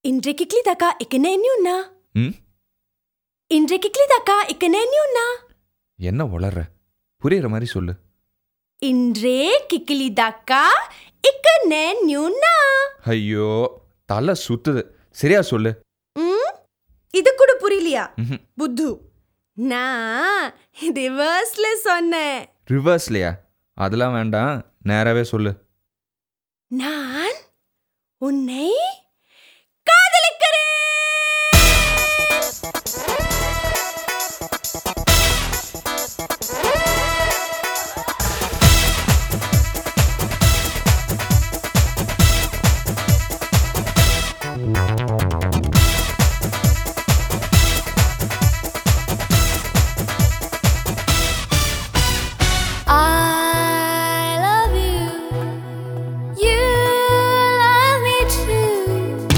இன்றைக்கு கிளிதாக்கா இக்கனே உண்ணா ம் இன்றைக்கு கிளிதாக்கா இக்கனே உண்ணா என்ன உளற புரியுற மாதிரி சொல்லு இன்றே கிக்கிலிதாக்கா இக்கனே உண்ணா ஐயோ தலை சுத்துது சரியா சொல்லு ம் இது கூட புரியலையா ம்ஹும். புத்து நான் ரிவர்ஸ்ல சொன்னேன் ரிவர்ஸ்லையா அதெல்லாம் வேண்டாம் நேராவே சொல்லு நான் உன்னை காதலிக்கிறேன் I love you. You love me too.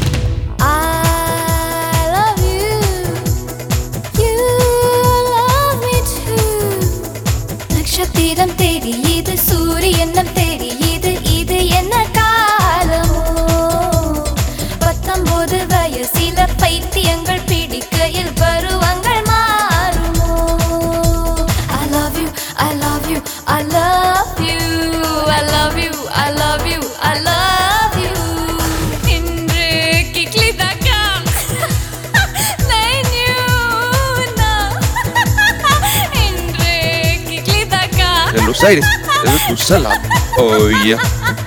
I love you. You love me too. நட்சத்திரம் தெரியுது சூரியனம் தெரியுது இது என்ன காலமோ பத்தொன்பது வயசில பைத்தியங்கள் பிடிக்கையில் பருவங்கள் மாறுமோ I love you, I love you, I love you, I love you, I love you, I love you. இன்று கிக்லிதாக்கா நான் you நான். இன்று கிக்லிதாக்கா Lo sai, tu sala. Oh yeah.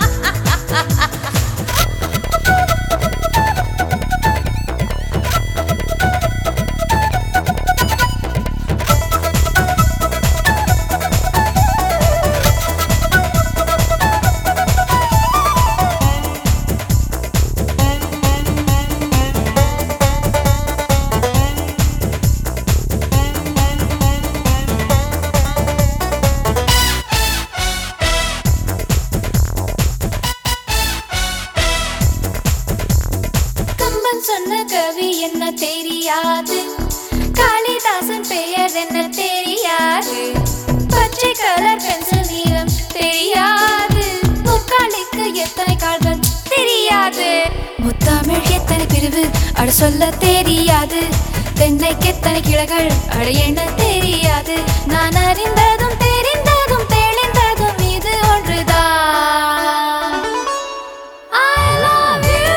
Kamban சொன்ன கவி என்ன தெரியாது காளிதாசன் பெயர் என்ன தெரியாது பச்சை கலர் பென்சில் நீளம் தெரியாது முக்காலுக்கு எத்தனை கால்கள் தெரியாது முத்தமிழ் எத்தனை பிரிவு அட சொல்ல தெரியாது தென்னைக்கு எத்தனை கிளைகள் அட என்ன தெரியாது நான் அறிந்ததும் தெரிந்ததும் தெளிந்ததும் இது ஒன்றுதான் I love you.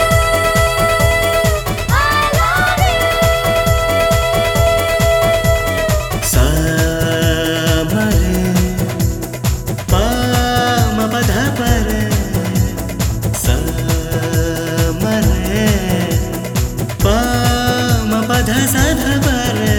I love you. सामरे पामपध परे समरे पामपध सध परे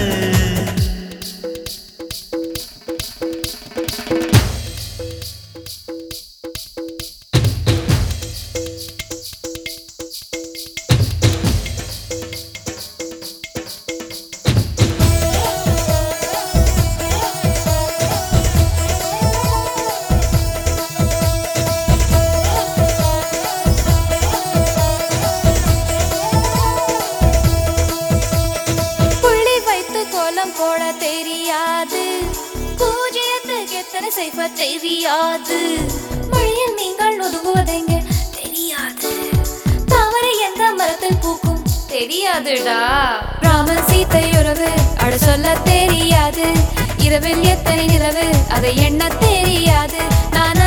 புள்ளி வைத்து கோலம் போட தெரியாது பூஜ்ஜியத்துக்கு எத்தனை செய்வ தெரியாது மழையில் நீங்கள் ஒதுங்குவதெங்க தெரியாது தாமரை எந்த மரத்தில் பூக்கும் தெரியாதுடா ராமன் சீத்தை உறவு அட சொல்ல தெரியாது இரவில் எத்தனை நிலவு அதை எண்ண தெரியாது நான்